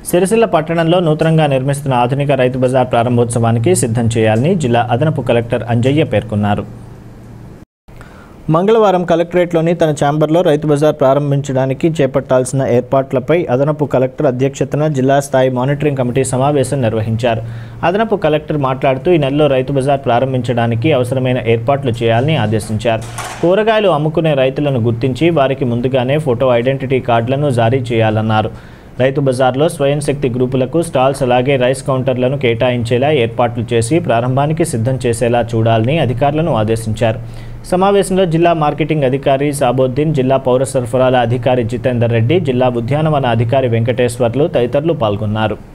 సిరిసిల్ల పట్టణంలో నూతనంగా నిర్మిస్తున్న ఆధునిక రైతు బజార్ ప్రారంభోత్సవానికి సిద్ధం చేయాలని జిల్లా అదనపు కలెక్టర్ అంజయ్య పేర్కొన్నారు మంగళవారం కలెక్టరేట్లోని తన ఛాంబర్లో రైతు బజార్ ప్రారంభించడానికి చేపట్టాల్సిన ఏర్పాట్లపై అదనపు కలెక్టర్ అధ్యక్షతన జిల్లా స్థాయి మానిటరింగ్ కమిటీ సమావేశం నిర్వహించారు అదనపు కలెక్టర్ మాట్లాడుతూ ఈ నెలలో రైతు బజార్ ప్రారంభించడానికి అవసరమైన ఏర్పాట్లు చేయాలని ఆదేశించారు కూరగాయలు అమ్ముకునే రైతులను గుర్తించి వారికి ముందుగానే ఫోటో ఐడెంటిటీ కార్డులను జారీ చేయాలన్నారు రైతు బజార్లో స్వయం శక్తి గ్రూపులకు స్టాల్స్ అలాగే రైస్ కౌంటర్లను కేటాయించేలా ఏర్పాట్లు చేసి ప్రారంభానికి సిద్ధం చేసేలా చూడాలని అధికారులను ఆదేశించారు సమావేశంలో జిల్లా మార్కెటింగ్ అధికారి సాబోద్దీన్ జిల్లా పౌర సరఫరాల అధికారి జితేందర్ రెడ్డి జిల్లా ఉద్యానవన అధికారి వెంకటేశ్వర్లు తదితరులు పాల్గొన్నారు